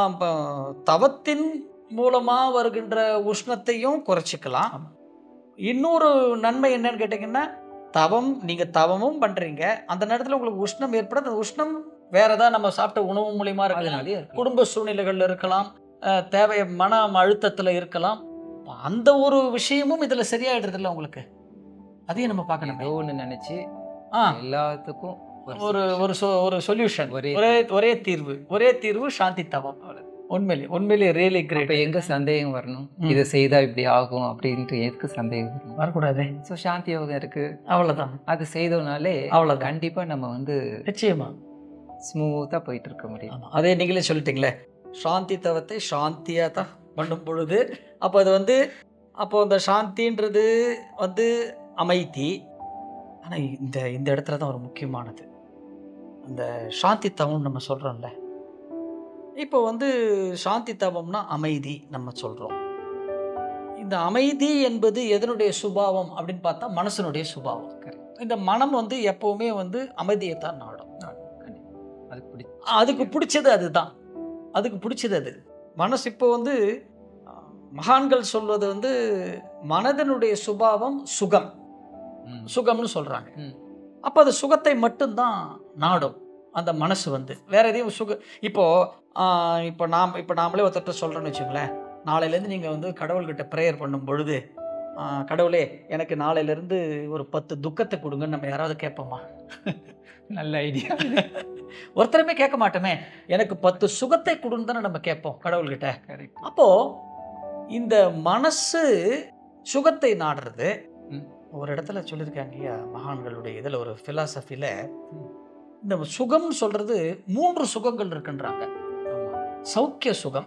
தவத்தின் மூலமா வருகின்ற உஷ்ணத்தையும் குறைச்சிக்கலாம் இன்னொரு நன்மை என்னன்னு கேட்டிங்கன்னா தவம் நீங்க தவமும் பண்றீங்க அந்த நேரத்துல உங்களுக்கு உஷ்ணம் ஏற்பட அந்த உஷ்ணம் வேற ஏதாவது நம்ம சாப்பிட்ட உணவு மூலியமா இருக்கலாம் அதனாலயே இருக்கு. குடும்ப சூழ்நிலைகள்ல இருக்கலாம் அஹ், தேவை மன அழுத்தத்துல இருக்கலாம் அந்த ஒரு விஷயமும் இதுல சரியாயிடுறது இல்ல உங்களுக்கு அதையும் நம்ம பார்க்கணும் ஏதோ ஒண்ணு நினைச்சு ஆ எல்லாத்துக்கும் ஒரு ஒரு சொ- ஒரு சொல்யூஷன் ஒரே ஒரே ஒரே தீர்வு ஒரே தீர்வு சாந்தி தவம் உண்மையிலே உண்மையிலே ரியலி இப்ப கிரேட் எங்க சந்தேகம் வரணும் ம். இதை செய்தா இப்படி ஆகும் அப்படின்ட்டு எதுக்கு சந்தேகம் வரணும் வரக்கூடாது ஸோ சாந்தி யோகம் இருக்கு அவ்வளவுதான் அது செய்தோம்னாலே அவ்வளவுதான் கண்டிப்பா நம்ம வந்து நிச்சயமா ஸ்மூத்தா போயிட்டு இருக்க முடியும் ஆமா. அதே நீங்களே சொல்லிட்டீங்களே சாந்தி தவத்தை சாந்தியா தான் பண்ணும் பொழுது அப்போ அது வந்து அப்போ அந்த சாந்தின்றது வந்து அமைதி ஆனா இந்த இந்த இடத்துல தான் ஒரு முக்கியமானது அந்த சாந்தி தவம் நம்ம சொல்றோம்ல இப்போ வந்து சாந்தி தவம்னா அமைதி நம்ம சொல்றோம் இந்த அமைதி என்பது எதனுடைய சுபாவம் அப்படின்னு பார்த்தா மனசனுடைய சுபாவம் இந்த மனம் வந்து எப்பவுமே வந்து அமைதியை தான் நாடும் அது பிடி அதுக்கு பிடிச்சது அதுதான் அதுக்கு பிடிச்சது அது மனசு இப்போ வந்து அஹ், மகான்கள் சொல்வது வந்து மனதனுடைய சுபாவம் சுகம் ம். சுகம்னு சொல்றாங்க ம். அப்போ அது சுகத்தை மட்டும்தான் நாடும் அந்த மனசு வந்து வேற எதையும் சுக இப்போ ஆஹ், இப்போ நாம் இப்போ நாமளே ஒருத்தர்கிட்ட சொல்கிறோன்னு வச்சுங்களேன் நாளையிலேருந்து நீங்கள் வந்து கடவுள்கிட்ட ப்ரேயர் பண்ணும் பொழுது ஆஹ், கடவுளே எனக்கு நாளையிலேருந்து ஒரு பத்து துக்கத்தை கொடுங்கன்னு நம்ம யாராவது கேட்போமா நல்ல ஐடியா ஒருத்தருமே கேட்க மாட்டோமே எனக்கு பத்து சுகத்தை கொடுன்னு தானே நம்ம கேட்போம் கடவுள்கிட்ட கரெக்ட் அப்போ இந்த மனசு சுகத்தை நாடுறது ம். ஒரு இடத்துல சொல்லியிருக்காங்க ஐயா மகான்களுடைய இதில் ஒரு ஃபிலாசபியில் ம். இந்த சுகம்னு சொல்றது மூன்று சுகங்கள் இருக்குன்றாங்க சௌக்கிய சுகம்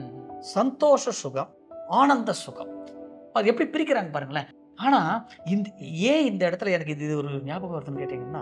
சந்தோஷ சுகம் ஆனந்த சுகம் அது எப்படி பிரிக்கிறாங்க பாருங்களேன் ஆனா இந்த ஏன் இந்த இடத்துல எனக்கு இது இது ஒரு ஞாபகம் வருதுன்னு கேட்டிங்கன்னா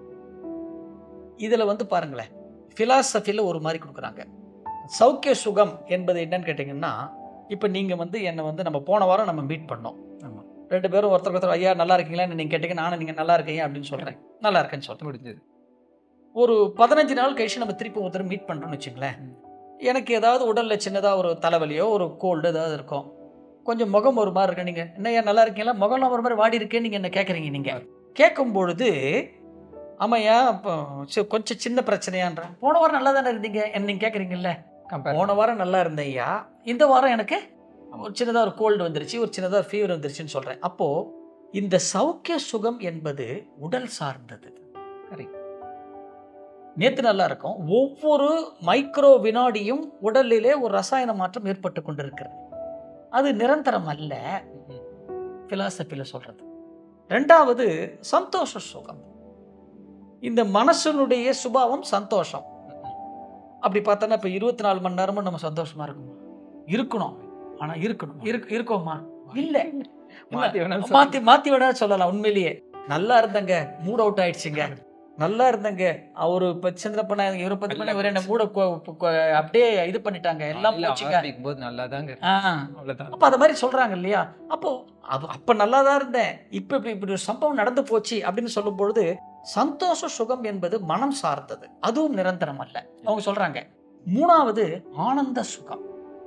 இதுல வந்து பாருங்களேன் ஃபிலாசபியில் ஒரு மாதிரி கொடுக்குறாங்க சௌக்கிய சுகம் என்பது என்னன்னு கேட்டிங்கன்னா இப்போ நீங்கள் வந்து என்னை வந்து நம்ம போன வாரம் நம்ம மீட் பண்ணோம் ஆமா. ரெண்டு பேரும் ஒருத்தருக்கு ஒருத்தர் ஐயா நல்லா இருக்கீங்களான்னு நீங்கள் கேட்டீங்க நானும் நீங்கள் நல்லா இருக்கீங்க அப்படின்னு சொல்கிறேன் நல்லா இருக்கேன்னு சொல்கிறேன் முடிஞ்சது ஒரு பதினஞ்சு நாள் கழிச்சு நம்ம திருப்பி ஒருத்தர் மீட் பண்ணுறோம்னு வச்சுங்களேன் ம். எனக்கு ஏதாவது உடலில் சின்னதாக ஒரு தலைவலியோ ஒரு கோல்டு ஏதாவது இருக்கும் கொஞ்சம் முகம் ஒரு மாதிரி இருக்கு நீங்கள் என்னய்யா நல்லா இருக்கீங்களா முகம்லாம் ஒரு மாதிரி வாடி இருக்கேன்னு நீங்கள் என்ன கேட்குறீங்க நீங்கள் கேட்கும் பொழுது ஆமாய்யா இப்போ சி- கொஞ்சம் சின்ன பிரச்சனையான்றேன் போன வாரம் நல்லா தானே இருந்தீங்க என்ன நீங்கள் கேட்குறீங்கல்ல கம்பேர் போன வாரம் நல்லா இருந்தேன்யா இந்த வாரம் எனக்கு ஒரு சின்னதாக ஒரு கோல்டு வந்துருச்சு ஒரு சின்னதாக ஃபீவர் வந்துருச்சுன்னு சொல்கிறேன் அப்போது இந்த சௌக்கிய சுகம் என்பது உடல் சார்ந்தது கரெக்ட் நேற்று நல்லா இருக்கும் ஒவ்வொரு மைக்ரோ வினாடியும் உடலிலே ஒரு ரசாயன மாற்றம் ஏற்பட்டு கொண்டிருக்கிறது அது நிரந்தரம் அல்ல ஃபிலாசபியில் சொல்றது ரெண்டாவது சந்தோஷ சுகம் இந்த மனசனுடைய சுபாவம் சந்தோஷம் அப்படி பார்த்தோன்னா இப்போ இருபத்தி நாலு மணி நேரமும் நம்ம சந்தோஷமா இருக்கணும் இருக்கணும் ஆனா இருக்கணும் இருக்கு இருக்கோமா இல்ல மாத்தி வேணாலும் மாத்தி மாத்தி விட சொல்லலாம் உண்மையிலேயே நல்லா இருந்தங்க மூட் அவுட் ஆயிடுச்சுங்க நல்லா இருந்தங்க அவரு இப்ப சந்திரப்பண்ண இவரை பத்தி பண்ண இவரை என்ன மூட அப்படியே இது பண்ணிட்டாங்க எல்லாம் இல்ல, போச்சுங்க ஆரம்பிக்கும் போது நல்லா தாங்க ஆ. அவ்வளவுதான் அப்ப அத மாதிரி சொல்றாங்க இல்லையா அப்போ அது அப்ப நல்லா தான் இருந்தேன் இப்ப இப்படி இப்படி ஒரு சம்பவம் நடந்து போச்சு அப்படின்னு சொல்லும் பொழுது சந்தோஷ சுகம் என்பது மனம் சார்ந்தது அதுவும் நிரந்தரம் அல்ல அவங்க சொல்றாங்க மூணாவது ஆனந்த சுகம்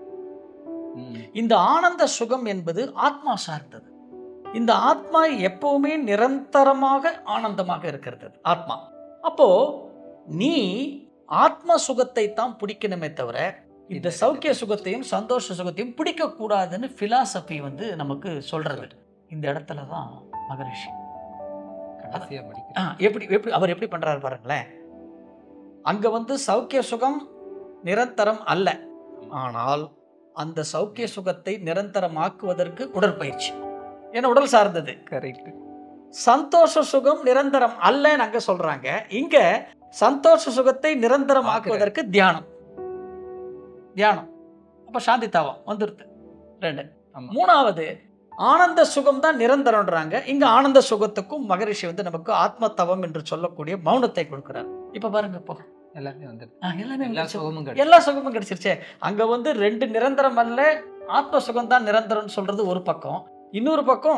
ம். இந்த ஆனந்த சுகம் என்பது ஆத்மா சார்ந்தது இந்த ஆத்மா எப்பவுமே நிரந்தரமாக ஆனந்தமாக இருக்கிறது ஆத்மா அப்போ நீ ஆத்ம சுகத்தை தான் பிடிக்கணுமே தவிர இந்த சௌக்கிய சுகத்தையும் சந்தோஷ சுகத்தையும் பிடிக்க கூடாதுன்னு பிலாசபி வந்து நமக்கு சொல்றது இந்த இடத்துல தான் மகரிஷி கடைசியா படிக்கிறேன் ஆ, எப்படி எப்படி அவர் எப்படி பண்றாரு பாருங்களேன் அங்க வந்து சௌக்கிய சுகம் நிரந்தரம் அல்ல ஆனால் அந்த சௌக்கிய சுகத்தை நிரந்தரமாக்குவதற்கு உடற்பயிற்சி ஏன்னா உடல் சார்ந்தது கரெக்ட் சந்தோஷ சுகம் நிரந்தரம் அல்லன்னு அங்க சொல்றாங்க இங்க சந்தோஷ சுகத்தை நிரந்தரமாக்குவதற்கு தியானம் தியானம் அப்ப சாந்தி தாவம் வந்துருது ரெண்டு ஆமா. மூணாவது ஆனந்த சுகம் தான் நிரந்தரம்ன்றாங்க இங்க ஆனந்த சுகத்துக்கும் மகரிஷி வந்து நமக்கு ஆத்ம தவம் என்று சொல்லக்கூடிய மௌனத்தை கொடுக்கிறார் இப்ப பாருங்க இப்போ எல்லாமே வந்துடுது ஆ, எல்லாமே எல்லா வந்துருச்சு. சுகமும் கிடைக்கும் எல்லா சுகமும் கிடைச்சிருச்சே அங்க வந்து ரெண்டு நிரந்தரம் அல்ல ஆத்ம சுகம் தான் நிரந்தரம்னு சொல்றது ஒரு பக்கம் இன்னொரு பக்கம்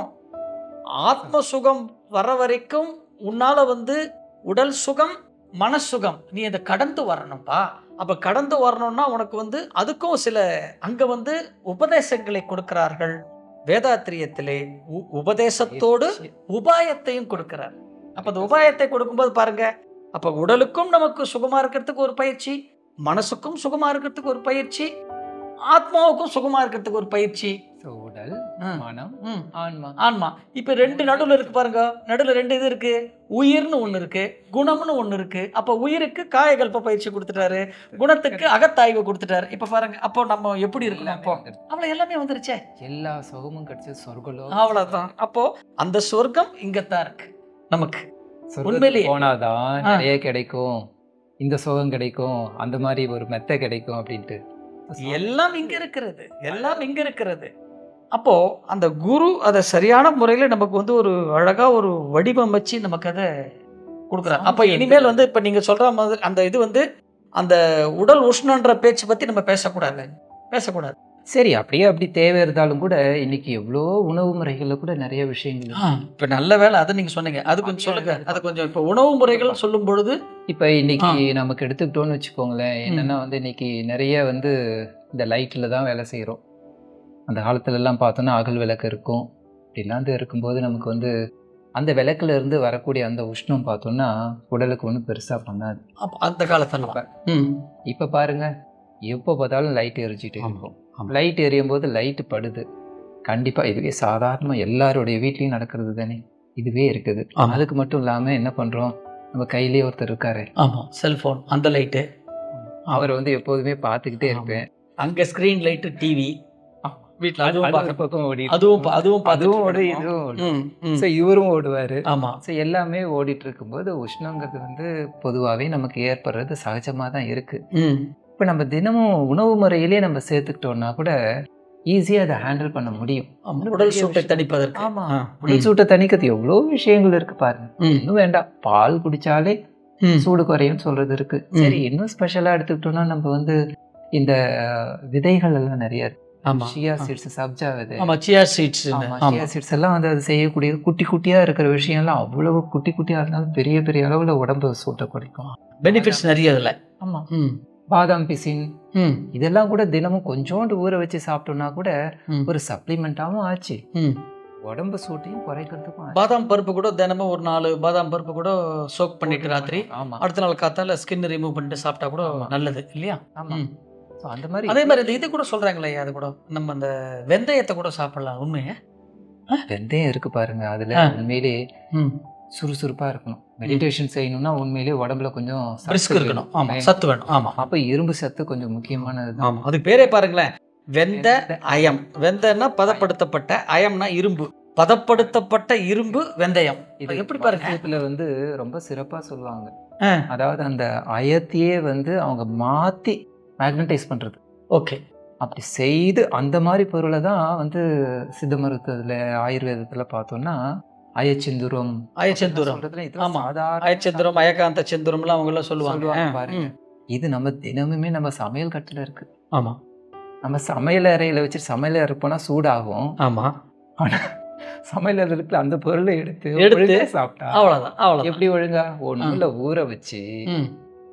ஆத்ம சுகம் வர வரைக்கும் உன்னால வந்து உடல் சுகம் மனசுகம் நீ அதை கடந்து வரணும்பா அப்ப கடந்து வரணும்னா உனக்கு வந்து அதுக்கும் சில அங்க வந்து உபதேசங்களை கொடுக்கிறார்கள் வேதாத்திரியத்திலே உ- உபதேசத்தோடு உபாயத்தையும் கொடுக்கிறார் அப்ப அந்த உபாயத்தை கொடுக்கும்போது பாருங்க அப்ப உடலுக்கும் நமக்கு சுகமா இருக்கிறதுக்கு ஒரு பயிற்சி மனசுக்கும் சுகமா இருக்கிறதுக்கு ஒரு பயிற்சி ஆத்மாவுக்கும் சுகமா இருக்கிறதுக்கு ஒரு பயிற்சி So, உடல் ஆ. மனம் ம். ஆன்மா ஆன்மா இப்ப ரெண்டு நடுவுல இருக்கு பாருங்க நடுவுல ரெண்டு இது இருக்கு உயிர்னு ஒண்ணு இருக்கு குணம்னு ஒண்ணு இருக்கு அப்ப உயிருக்கு காயகல்ப பயிற்சி கொடுத்துட்டாரு குணத்துக்கு அகத்தாய்வு கொடுத்துட்டாரு இப்ப பாருங்க அப்போ நம்ம எப்படி இருக்கணும் எல்லாமே அப்போ வந்துடுது. அவ்வளவு எல்லாமே வந்துருச்சே எல்லா சுகமும் கிடைச்சது சொர்க்கலோ அவ்வளவுதான் அப்போ அந்த சொர்க்கம் இங்கத்தான் இருக்கு நமக்கு சொர்க்கத்துக்கு உண்மையிலேயே. போனாதான் ஆ. நிறைய கிடைக்கும் இந்த சுகம் கிடைக்கும் அந்த மாதிரி ஒரு மெத்த கிடைக்கும் அப்படின்ட்டு எல்லாம் இங்க இருக்கிறது எல்லாம் இங்க இருக்கிறது அப்போ அந்த குரு அதை சரியான முறையில நமக்கு வந்து ஒரு அழகா ஒரு வடிவமைச்சு நமக்கு அதை கொடுக்குறாரு அப்ப சாமி இனிமேல் வந்து இப்ப நீங்க சொல்ற மாதிரி அந்த இது வந்து அந்த உடல் உஷ்ணன்ற பேச்சு பத்தி நம்ம பேசக்கூடாது பேசக்கூடாது சரி அப்படியே அப்படி தேவை இருந்தாலும் கூட இன்னைக்கு எவ்வளோ உணவு முறைகள்ல கூட நிறைய விஷயங்கள் இருக்கு. இப்ப நல்ல வேலை அதை நீங்க சொன்னீங்க அது கொஞ்சம் சொல்லுங்க அது கொஞ்சம் இப்ப உணவு முறைகள் சொல்லும் பொழுது இப்ப இன்னைக்கு நமக்கு எடுத்துக்கிட்டோம்னு வச்சுக்கோங்களேன் என்னன்னா வந்து இன்னைக்கு நிறைய வந்து இந்த லைட்ல தான் வேலை செய்கிறோம் அந்த காலத்துல எல்லாம் பார்த்தோன்னா அகல் விளக்கு இருக்கும் அப்படிலாம் வந்து இருக்கும்போது நமக்கு வந்து அந்த விளக்குல இருந்து வரக்கூடிய அந்த உஷ்ணம் பார்த்தோம்னா உடலுக்கு ஒன்றும் பெருசா பண்ணாது அப்ப அந்த காலத்துல ம் இப்ப பாருங்க எப்போ பார்த்தாலும் லைட் எரிஞ்சிட்டு ஆமா, இருக்கும் ஆமா. லைட் எரியும் போது லைட் படுது கண்டிப்பா இதுவே சாதாரண எல்லாருடைய வீட்லயும் நடக்கிறது தானே இதுவே இருக்குது ஆமா. அதுக்கு மட்டும் இல்லாம என்ன பண்றோம் நம்ம கையிலேயே ஒருத்தர் இருக்காரு ஆமா செல்போன் அந்த லைட்டு அவரை வந்து எப்போதுமே பார்த்துக்கிட்டே ஆமா. இருப்பேன் அங்க ஸ்கிரீன் லைட்டு டிவி வீட்டுல அதுவும் அது ஒரு பார்க்க- பக்கம் ஓடி அதுவும் பா- அதுவும் அதுவும் ஓடு பார்த்துட்டு இதுவும் ஓடு ம், ம். ஸோ இவரும் ஓடுவாரு ஆமா ஸோ எல்லாமே ஓடிட்டு இருக்கும்போது உஷ்ணங்கிறது வந்து பொதுவாகவே நமக்கு ஏற்படுறது சகஜமாக தான் இருக்கு ம் இப்போ நம்ம தினமும் உணவு முறையிலே நம்ம சேர்த்துக்கிட்டோம்னா கூட ஈஸியாக அதை ஹேண்டில் பண்ண முடியும் ஆமா. இன்னும் உடல் பெரிய சூட்டை விஷயம். தணிப்பதற்கு ஆமா ஆ, உடல் சூட்டை தணிக்கிறது எவ்வளோ விஷயங்கள் இருக்கு பாருங்க ம், இன்னும் வேண்டாம் பால் குடிச்சாலே ம். சூடு குறையும் சொல்றது இருக்கு ம். சரி இன்னும் ஸ்பெஷலா எடுத்துக்கிட்டோம்னா நம்ம வந்து இந்த விதைகள் எல்லாம் நிறைய இருக்கு ஆமா சியா சீட்ஸ் சப்ஜா விதை ஆமா சியா சீட்ஸ் ஆமா, சியா சீட்ஸ் எல்லாம் வந்து அது செய்யக்கூடியது குட்டி குட்டியா இருக்கிற விஷயம்லாம் அவ்வளவு குட்டி குட்டியா இருந்தாலும் பெரிய பெரிய அளவுல உடம்பு சூட்டை குறைக்கும் பெனிஃபிட்ஸ் நிறைய அதுல ஆமா ம், பாதாம் பிசின் ம், இதெல்லாம் கூட தினமும் கொஞ்சோண்டு ஊற வச்சு சாப்பிட்டோம்னா கூட ம், ஒரு சப்ளிமெண்டாவும் ஆச்சு ம். உடம்பு சூட்டையும் குறைக்கிறதுக்கும் ஆச்சு. பாதாம் பருப்பு கூட தினமும் ஒரு நாலு பாதாம் பருப்பு கூட சோக் பண்ணிட்டு ராத்திரி ஆமா அடுத்த நாள் காத்தால ஸ்கின் ரிமூவ் பண்ணிட்டு சாப்பிட்டா கூட ஆமா. நல்லது இல்லையா ஆமா ம். So, அந்த மாதிரி அதே மாதிரி இந்த இது கூட சொல்றாங்களே அது கூட நம்ம அந்த வெந்தயத்தை கூட சாப்பிடலாம் உண்மையா வெந்தயம் இருக்கு பாருங்க அதுல ஆ. உண்மையிலேயே ம் சுறுசுறுப்பா இருக்கணும் மெடிடேஷன் செய்யணும்னா உண்மையிலேயே உடம்புல கொஞ்சம் சத்து ரிஸ்க் இருக்கணும் ஆமா வேணும். சத்து வேணும் ஆமா அப்ப இரும்பு சத்து கொஞ்சம் முக்கியமானது ஆமா அதுக்கு பேரே பாருங்களேன் வெந்த அயம் வெந்தன்னா பதப்படுத்தப்பட்ட அயம்னா இரும்பு பதப்படுத்தப்பட்ட இரும்பு வெந்தயம் இது எப்படி பாருங்க மருத்துவத்துல வந்து ரொம்ப சிறப்பா சொல்லுவாங்க ஆ. அதாவது அந்த அயத்தையே வந்து அவங்க மாத்தி மேக்னடைஸ் பண்றது ஓகே அப்படி செய்து அந்த மாதிரி பொருளை தான் வந்து சித்த மருத்துவத்துல ஆயுர்வேதத்துல பார்த்தோம்னா அயச்செந்துரம் அயச்செந்தூரம் சொல்றதுல இது ஆமா. சாதாரண அயச்சந்திரம் அயகாந்த செந்துரம்லாம் அவங்க எல்லாம் சொல்லுவாங்க சொல்லுவாங்க ஆ, பாருங்க. ம். இது நம்ம தினமுமே நம்ம சமையல் கட்டுல இருக்கு ஆமா நம்ம சமையல் அறையில வச்சு சமையல் அறை போனா சூடாகும் ஆமா ஆனா சமையல் அறையில அந்த பொருளை எடுத்து எடுத்து ஒழுங்கா சாப்பிட்டா அவ்வளவுதான் அவ்வளவுதான் எப்படி ஒழுங்கா ஒண்ணுல ஊற வச்சு ம்,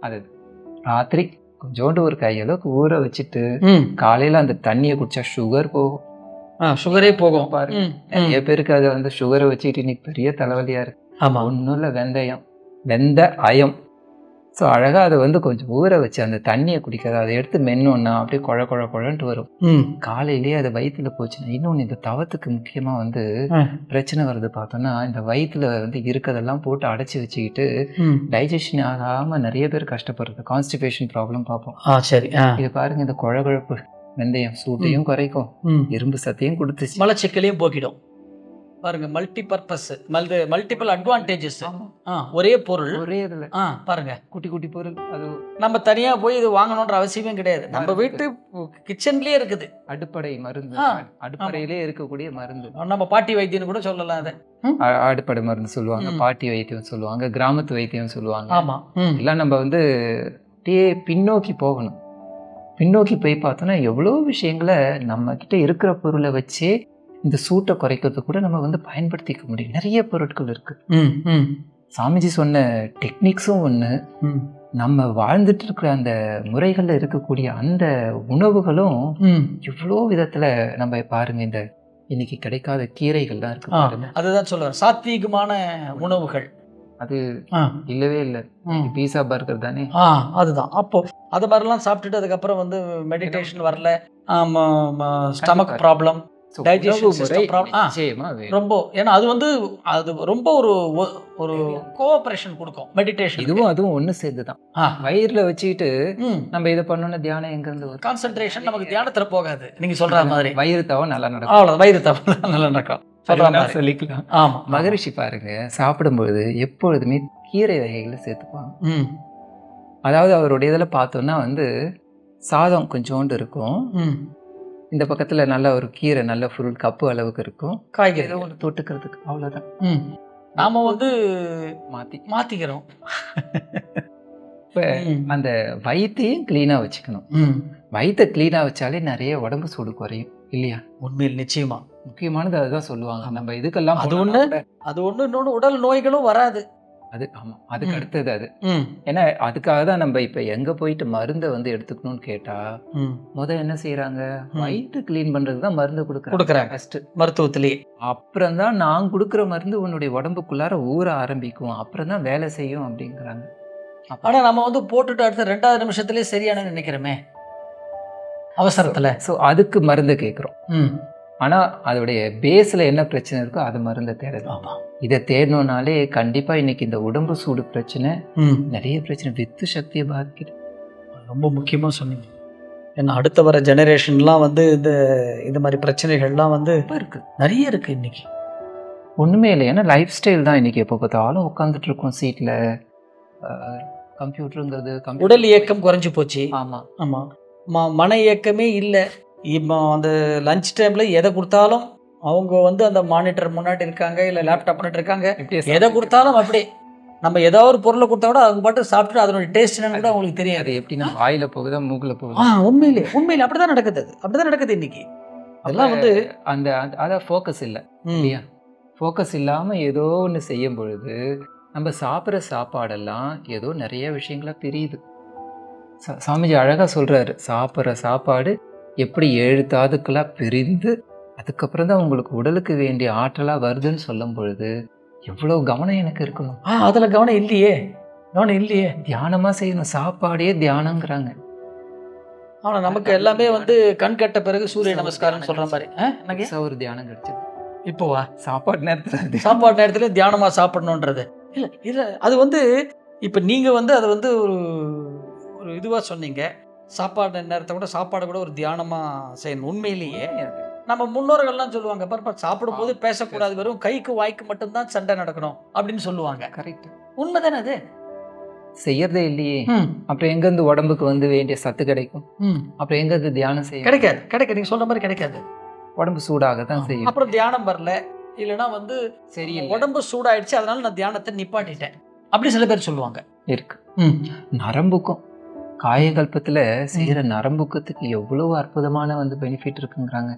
ராத்திரி கொஞ்சோண்டு ஒரு கையளவுக்கு ஊற வச்சுட்டு ம். காலையில அந்த தண்ணியை குடிச்சா சுகர் போகும் ஆ, சுகரே போகும் பாருங்க. ம், ம். நிறைய பேருக்கு அது வந்து சுகரை வச்சுட்டு இன்னைக்கு பெரிய தலைவலியா இருக்கு ஆமா ஒன்றும் இல்லை வெந்தயம் வெந்த அயம் ஸோ அழகா அதை வந்து கொஞ்சம் ஊற வச்சு அந்த தண்ணியை குடிக்காது அதை எடுத்து மென்னோன்னா அப்படியே குழ குழ குழன்ட்டு வரும் ம். காலையிலேயே அது வயிற்றுல போச்சுன்னா இன்னொன்று இந்த தவத்துக்கு முக்கியமா வந்து ஆ. பிரச்சனை வருது பார்த்தோம்னா இந்த வயிற்றுல வந்து இருக்கதெல்லாம் போட்டு அடைச்சி வச்சுக்கிட்டு ம். டைஜஷன் ஆகாம நிறைய பேர் கஷ்டப்படுறது கான்ஸ்டிபேஷன் ப்ராப்ளம் பார்ப்போம் ஆ சரி ஆ இது பாருங்க இந்த குழகுழப்பு வெந்தயம் சூட்டையும் குறைக்கும் ம். இரும்பு சத்தையும் கொடுத்துச்சு மலச்சிக்கலையும் போக்கிடும் பாருங்க multi purpose multi multiple advantages ஆ ஒரே பொருள் ஒரே இதுல ஆ பாருங்க குட்டி குட்டி பொருள் அது நம்ம தனியா போய் இது வாங்கணுன்ற அவசியமே கிடையாது நம்ம வீட்டு கிச்சன்லயே இருக்குது அடுப்படை மருந்து ஆ, அடுப்படையிலே இருக்கக்கூடிய மருந்து நம்ம பாட்டி வைத்தியம்னு கூட சொல்லலாம் அதை அ- அடுப்படை மருந்து சொல்லுவாங்க ம். பாட்டி வைத்தியம் சொல்லுவாங்க கிராமத்து வைத்தியம் சொல்லுவாங்க ஆமா ம். எல்லாம் நம்ம வந்து அப்படியே பின்னோக்கி போகணும் பின்னோக்கி போய் பார்த்தோன்னா எவ்வளோ விஷயங்களை நம்ம கிட்ட இருக்கிற பொருளை வச்சே இந்த சூட்டை குறைக்கிறதுக்கு கூட நம்ம வந்து பயன்படுத்திக்க முடியும் நிறைய பொருட்கள் இருக்கு ம் ம் சாமிஜி சொன்ன டெக்னிக்ஸும் ஒன்று ம் நம்ம வாழ்ந்துட்டு இருக்கிற அந்த முறைகளில் இருக்கக்கூடிய அந்த உணவுகளும் ம் எவ்வளோ விதத்துல நம்ம பாருங்க இந்த இன்னைக்கு கிடைக்காத கீரைகள்லாம் இருக்கு ஆ, பாருங்க அதுதான் சொல்லுவேன் சாத்வீகமான உணவுகள் அது ஆ, இல்லவே இல்லை ம். பீஸா பர்கர் தானே ஆ அதுதான் அப்போ அது மாதிரிலாம் சாப்பிட்டுட்டு அதுக்கப்புறம் வந்து மெடிடேஷன் வரல ஸ்டமக் கண்டிப்பா. ப்ராப்ளம் So, Digestion உணவு system முறை problem. ஆ. நிச்சயமா வேணும். ரொம்ப ஏன்னா அது வந்து அது ரொம்ப ஒரு ஒ- ஒரு கோஆபரேஷன் கொடுக்கும் மெடிடேஷன் இதுவும் அதுவும் ஒண்ணு சேர்ந்துதான் வயிறுல வச்சுக்கிட்டு நம்ம இதை பண்ணோம்னா தியானம் எங்க இருந்து வரும் கான்சென்ட்ரேஷன் நமக்கு தியானத்துல போகாது நீங்க சொல்ற மாதிரி வயிறு தவ நல்லா நடக்கும் அவ்வளவு வயிறு தப்பு நல்லா நடக்கும் சொல்ற அதுதான் மாதிரி சொல்லிக்கலாம் ஆமா மகரிஷி பாருங்க சாப்பிடும்போது எப்பொழுதுமே கீரை வகைகளை சேர்த்துப்பாங்க ம் அதாவது அவருடைய இதில் பார்த்தோம்னா வந்து சாதம் கொஞ்சோண்டு இருக்கும் ம் இந்த பக்கத்துல நல்ல ஒரு கீரை நல்ல ஃபுல் கப்பு அளவுக்கு இருக்கும் காய்கறி ஏதோ ஒன்று தொட்டுக்கிறதுக்கு அவ்வளவுதான் ம் நாம வந்து மாத்தி மாத்திக்கிறோம் இப்ப ம். அந்த வயிற்றையும் கிளீனா வச்சுக்கணும் ம் வயிற்றை கிளீனா வச்சாலே நிறைய உடம்பு சூடு குறையும் இல்லையா உண்மையில் நிச்சயமா முக்கியமானது அதுதான் சொல்லுவாங்க நம்ம இதுக்கெல்லாம் அது போனோம்னா ஒண்ணு. கூட அது ஒண்ணு இன்னொன்று உடல் நோய்களும் வராது அது ஆமா அதுக்கு ம். அடுத்தது அது ம் ஏன்னா அதுக்காக தான் நம்ம இப்ப எங்க போயிட்டு மருந்தை வந்து எடுத்துக்கணும்னு கேட்டா ம் முத என்ன செய்யறாங்க ம். வயிற்று க்ளீன் பண்றதுக்கு தான் மருந்து கொடுக்குறாங்க கொடுக்குறாங்க ஃபர்ஸ்ட் மருத்துவத்திலேயே அப்புறம் தான் நான் கொடுக்குற மருந்து உன்னுடைய உடம்புக்குள்ளார ஊற ஆரம்பிக்கும் அப்புறம் தான் வேலை செய்யும் அப்படிங்கிறாங்க அப்ப- ஆனா நம்ம வந்து போட்டுட்டு அடுத்த ரெண்டாவது நிமிஷத்துலயே சரியான நினைக்கிறோமே அவசரத்துல ஸோ அதுக்கு மருந்து கேட்குறோம் ம் ஆனா அதோடைய பேஸ்ல என்ன பிரச்சனை இருக்கோ அது மருந்தை தேடுது ஆமா இதை தேடணும்னாலே கண்டிப்பா இன்னைக்கு இந்த உடம்பு சூடு பிரச்சனை ம் நிறைய பிரச்சனை வித்து சக்தியை பாதிக்குது ரொம்ப முக்கியமா சொன்னீங்க ஏன்னா அடுத்த வர ஜெனரேஷன்லாம் வந்து இந்த இந்த மாதிரி பிரச்சனைகள்லாம் வந்து ரொம்ப இருக்கு நிறைய இருக்கு இன்னைக்கு ஒண்ணுமே இல்லை ஏன்னா லைஃப் ஸ்டைல் தான் இன்னைக்கு எப்போ பார்த்தாலும் உட்காந்துட்டு இருக்கோம் சீட்ல கம்ப்யூட்டருங்கிறது computer- உடல் இயக்கம் குறைஞ்சு போச்சு ஆமா ஆமா ம மன இயக்கமே இல்லை இப்போ அந்த லஞ்ச் டைம்ல எதை கொடுத்தாலும் அவங்க வந்து அந்த மானிட்டர் முன்னாடி இருக்காங்க இல்லை லேப்டாப் முன்னாடி இருக்காங்க இப்படியே எதை கொடுத்தாலும் அப்படியே நம்ம ஏதாவது ஒரு பொருளை கொடுத்தா கூட அவங்க பாட்டு சாப்பிட்டு அதனுடைய டேஸ்ட் என்னன்னு கூட அவங்களுக்கு தெரியாது அது எப்படின்னா வாயில போகுதா மூக்குல ஆ போகுதா உண்மையிலே உண்மையிலே அப்படிதான் நடக்குது அது அப்படிதான் நடக்குது இன்னைக்கு அதெல்லாம் வந்து அந்த அந்த- அதான் ஃபோக்கஸ் இல்லை ம், இல்லையா ஃபோக்கஸ் இல்லாமல் ஏதோ ஒன்று செய்யும் பொழுது நம்ம சாப்பிட்ற சாப்பாடெல்லாம் ஏதோ நிறைய விஷயங்களா பிரியுது சா- சாமிஜி அழகாக சொல்கிறாரு சாப்பிட்ற சாப்பாடு எப்படி ஏழு தாதுக்களாக பிரிந்து அதுக்கப்புறம் தான் உங்களுக்கு உடலுக்கு வேண்டிய ஆற்றலாக வருதுன்னு சொல்லும் பொழுது எவ்வளோ கவனம் எனக்கு இருக்கணும் ஆ அதுல கவனம் இல்லையே கவனம் இல்லையே தியானமாக செய்யணும் சாப்பாடே தியானங்கிறாங்க ஆனா நமக்கு எல்லாமே வந்து கண் கட்ட பிறகு சூரிய நமஸ்காரம்னு சொல்ற மாதிரி ஆ, என்னங்க புதுசா ஒரு தியானம் கிடைச்சது இப்போவா சாப்பாடு நேரத்தில் சாப்பாடு நேரத்துல தியானமா சாப்பிடணுன்றது இல்ல இல்ல அது வந்து இப்ப நீங்க வந்து அதை வந்து ஒரு ஒரு இதுவா சொன்னீங்க சாப்பாடு நேரத்தை கூட சாப்பாடு கூட ஒரு தியானமா செய்யணும் உண்மையிலேயே நம்ம முன்னோர்கள்லாம் சொல்லுவாங்க பாருப்பா சாப்பிடும்போது பேசக்கூடாது வெறும் கைக்கு வாய்க்கு மட்டும்தான் சண்டை நடக்கணும் அப்படின்னு சொல்லுவாங்க கரெக்ட் உண்மைதானே அது செய்யறதே இல்லையே ம், அப்புறம் எங்கேருந்து உடம்புக்கு வந்து வேண்டிய சத்து கிடைக்கும் ம். அப்புறம் எங்கேருந்து தியானம் செய்யும் கிடைக்காது கிடைக்காது நீங்க சொல்ற மாதிரி கிடைக்காது உடம்பு சூடாக தான் செய்யும் அப்புறம் தியானம் வரல இல்லைன்னா வந்து சரி உடம்பு சூடாயிடுச்சு அதனால நான் தியானத்தை நிப்பாட்டிட்டேன் அப்படி சில பேர் சொல்லுவாங்க இருக்கு நரம்புக்கும் காயகல்பத்துல செய்யற நரம்புக்கத்துக்கு எவ்வளவு அற்புதமான வந்து பெனிஃபிட் இருக்குங்கிறாங்க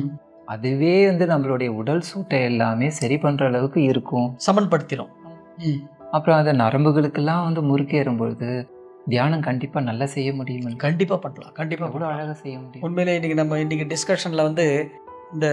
அதுவே வந்து நம்மளுடைய உடல் சூட்டை எல்லாமே சரி பண்ற அளவுக்கு இருக்கும் சமன்படுத்திடும் அப்புறம் அந்த நரம்புகளுக்கெல்லாம் வந்து முறுக்கேறும் பொழுது தியானம் கண்டிப்பா நல்லா செய்ய முடியும் கண்டிப்பா பண்ணலாம் கண்டிப்பா எவ்வளவு பண்ணலாம் அழகா செய்ய முடியும் உண்மையிலே இன்னைக்கு நம்ம இன்னைக்கு டிஸ்கஷன்ல வந்து இந்த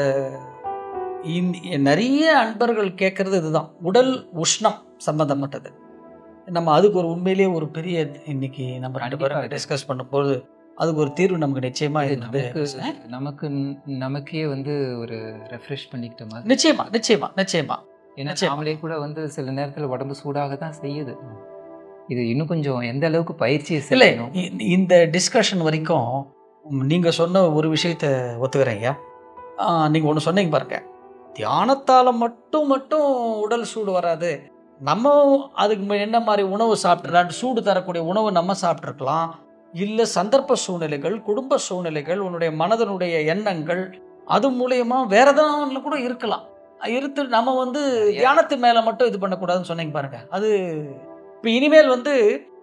இந்த- நிறைய அன்பர்கள் கேட்கறது இதுதான் உடல் உஷ்ணம் சம்பந்தப்பட்டது நம்ம அதுக்கு ஒரு உண்மையிலேயே ஒரு பெரிய இன்னைக்கு நம்ம ரெண்டு கண்டிப்பா பேரும் இது. டிஸ்கஸ் பண்ணும்போது அதுக்கு ஒரு தீர்வு நமக்கு நிச்சயமா இது இருந்தது நமக்கு நமக்கு நமக்கே வந்து ஒரு ரெஃப்ரெஷ் பண்ணிக்கிட்ட மாதிரி நிச்சயமா நிச்சயமா நிச்சயமா ஏன்னா நிச்சயமா. நாமளே கூட வந்து சில நேரத்துல உடம்பு சூடாக தான் செய்யுது இது இன்னும் கொஞ்சம் எந்த அளவுக்கு பயிற்சியை இல்லை செய்யணும் இ- இந்த டிஸ்கஷன் வரைக்கும் உம், நீங்க சொன்ன ஒரு விஷயத்த ஒத்துக்கிறேன் ஐயா ஆ, நீங்க ஒன்று சொன்னீங்க பாருங்க தியானத்தால மட்டும் மட்டும் உடல் சூடு வராது நம்ம அதுக்கு மு- என்ன மாதிரி உணவு சாப்பிட்றலாம் சூடு தரக்கூடிய உணவு நம்ம சாப்பிட்ருக்கலாம் இல்லை சந்தர்ப்ப சூழ்நிலைகள் குடும்ப சூழ்நிலைகள் உன்னுடைய மனதனுடைய எண்ணங்கள் அது மூலியமா வேற எதாவது கூட இருக்கலாம் இருந்து நம்ம வந்து தியானத்து மேலே மட்டும் இது பண்ணக்கூடாதுன்னு சொன்னீங்க பாருங்க அது இப்போ இனிமேல் வந்து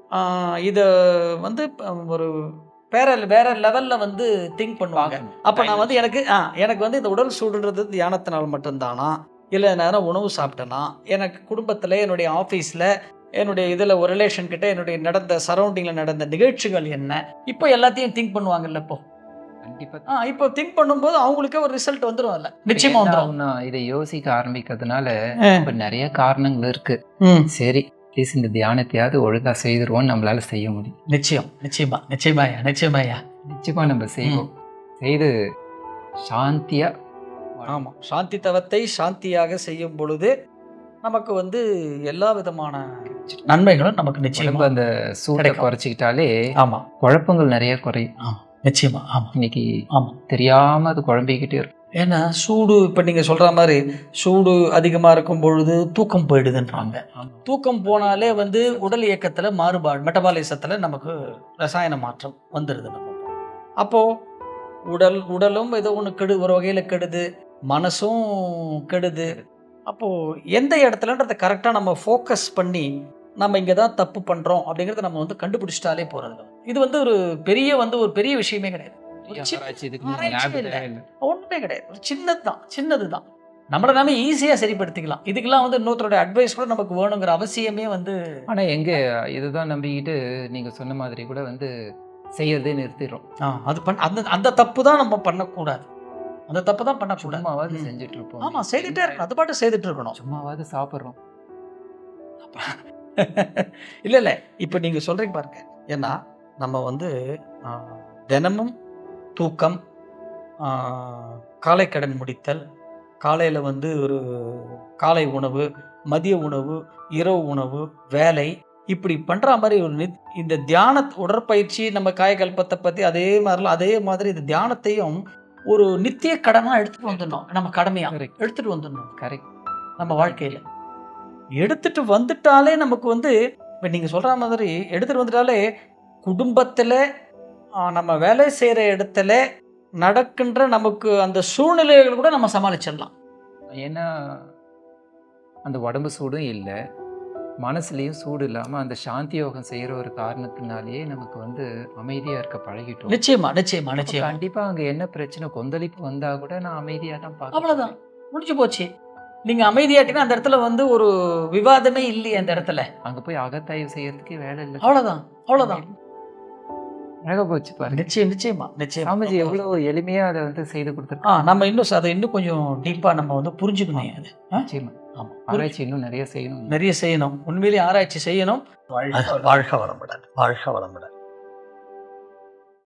இதை வந்து ப- ஒரு வேற வேற லெவலில் வந்து திங்க் பண்ணுவாங்க அப்போ நான் வந்து எனக்கு ஆ எனக்கு வந்து இந்த உடல் சூடுன்றது தியானத்தினால் மட்டும்தானா இல்லை நேரம் உணவு சாப்பிட்டேனா எனக்கு குடும்பத்தில் என்னுடைய ஆஃபீஸில் என்னுடைய இதில் ஒரு ரிலேஷன் கிட்ட என்னுடைய நடந்த சரௌண்டிங்கில் நடந்த நிகழ்ச்சிகள் என்ன இப்போ எல்லாத்தையும் திங்க் பண்ணுவாங்கல்ல இப்போ கண்டிப்பா ஆ இப்போ திங்க் பண்ணும்போது அவங்களுக்கே ஒரு ரிசல்ட் வந்துரும்ல நிச்சயமா வந்துடும் ஆகும்னா, இதை யோசிக்க ஆரம்பிக்கிறதுனால இப்ப நிறைய காரணங்கள் இருக்கு ம் சரி ப்ளீஸ் இந்த தியானத்தையாவது ஒழுங்கா செய்திருவோம் நம்மளால செய்ய முடியும் நிச்சயம் நிச்சயமா நிச்சயமாயா நிச்சயமாயா நிச்சயமா நம்ம செய்வோம் செய்து சாந்தியா ஆமாம் சாந்தி தவத்தை சாந்தியாக செய்யும் பொழுது நமக்கு வந்து எல்லா விதமான நன்மைகளும் நமக்கு உடம்பு நிச்சயமா அந்த சூட்டை கிடைக்கும். குறைச்சிக்கிட்டாலே ஆமாம் குழப்பங்கள் நிறைய குறையும் ஆமாம் நிச்சயமா ஆமாம் இன்னைக்கு ஆமாம் தெரியாம அது குழம்பிக்கிட்டே இருக்கும் ஏன்னா சூடு இப்போ நீங்கள் சொல்கிற மாதிரி சூடு அதிகமாக இருக்கும் பொழுது தூக்கம் போயிடுதுன்றாங்க தூக்கம் போனாலே வந்து உடல் இயக்கத்தில் மாறுபாடு மெட்டபாலிசத்தில் நமக்கு ரசாயன மாற்றம் வந்துடுது நமக்கு அப்போது உடல் உடலும் ஏதோ ஒன்று கெடு ஒரு வகையில் கெடுது மனசும் கெடுது அப்போது எந்த இடத்துலன்றதை கரெக்டாக நம்ம ஃபோக்கஸ் பண்ணி நம்ம இங்கே தான் தப்பு பண்ணுறோம் அப்படிங்கிறத நம்ம வந்து கண்டுபிடிச்சிட்டாலே போகிறது இது வந்து ஒரு பெரிய வந்து ஒரு பெரிய விஷயமே கிடையாது ஒரு சின்ன- ஆராய்ச்சி இதுக்கு ஆராய்ச்சி ஞாபகம் இல்லை. இல்லை. ஒன்றுமே கிடையாது ஒரு சின்னது தான் சின்னது தான் நம்மளை நாம ஈஸியாக சரிப்படுத்திக்கலாம் இதுக்கெல்லாம் வந்து இன்னொருத்தரோட அட்வைஸ் கூட நமக்கு வேணுங்கிற அவசியமே வந்து ஆனா எங்க இதுதான் நம்பிக்கிட்டு நீங்க சொன்ன மாதிரி கூட வந்து செய்யறதே நிறுத்திடுறோம் ஆ, அது பண்ண அந்த அந்த தப்பு தான் நம்ம பண்ணக்கூடாது அந்த தப்பு தான் பண்ணக்கூடாது சும்மாவாது ம். செஞ்சுட்டு இருப்போம் ஆமா செய்துட்டே இருக்கணும் அது பாட்டு செய்துட்டு இருக்கணும் சும்மாவாது சாப்பிடுறோம் இல்லை இல்லை இப்போ நீங்கள் சொல்கிறீங்க பாருங்க ஏன்னா நம்ம வந்து ஆ, தினமும் தூக்கம் ஆ, காலை கடன் முடித்தல் காலையில் வந்து ஒரு காலை உணவு மதிய உணவு இரவு உணவு வேலை இப்படி பண்ணுற மாதிரி ஒரு நித் இந்த தியான உடற்பயிற்சி நம்ம காயகல்பத்தை பற்றி அதே மாதிரிலாம் அதே மாதிரி இந்த தியானத்தையும் ஒரு நித்திய கடனாக எடுத்துகிட்டு வந்துடணும் நம்ம கடமையாக Correct. எடுத்துகிட்டு வந்துடணும் கரெக்ட் நம்ம வாழ்க்கையில் எடுத்துட்டு வந்துட்டாலே நமக்கு வந்து இப்போ நீங்கள் சொல்கிற மாதிரி எடுத்துட்டு வந்துட்டாலே குடும்பத்தில் நம்ம வேலை செய்கிற இடத்துல நடக்கின்ற நமக்கு அந்த சூழ்நிலைகள் கூட நம்ம சமாளிச்சிடலாம் ஏன்னா அந்த உடம்பு சூடும் இல்லை மனசுலயும் சூடு இல்லாம அந்த சாந்தி யோகம் செய்யற ஒரு காரணத்தினாலேயே நமக்கு வந்து அமைதியா இருக்க பழகிட்டோம் நிச்சயமா நிச்சயமா அப்ப நிச்சயமா கண்டிப்பா அங்க என்ன பிரச்சனை கொந்தளிப்பு வந்தா கூட நான் அமைதியா தான் பார்க்க அவ்வளவுதான். முடிஞ்சு போச்சு நீங்க அமைதியாட்டினா அந்த இடத்துல வந்து ஒரு விவாதமே இல்லையே அந்த இடத்துல அங்க போய் அகத்தாய்வு செய்யறதுக்கே வேலை இல்லை அவ்வளவுதான் அவ்வளவுதான் அழகா போச்சு பாருங்க நிச்சயம் நிச்சயமா நிச்சயம் சாமிஜி எவ்வளவு எளிமையா அதை வந்து செய்து ஆ கொடுத்துருக்காங்க நம்ம இன்னும் அதை இன்னும் கொஞ்சம் டீப்பா நம்ம வந்து புரிஞ்சுக்கணும் அது ஆ? நிச்சயமா ஆமா ஆராய்ச்சி இன்னும் நிறைய செய்யணும் நிறைய செய்யணும் உண்மையிலேயே ஆராய்ச்சி செய்யணும் வாழ்க வளமுடன் வாழ்க வளமுடன்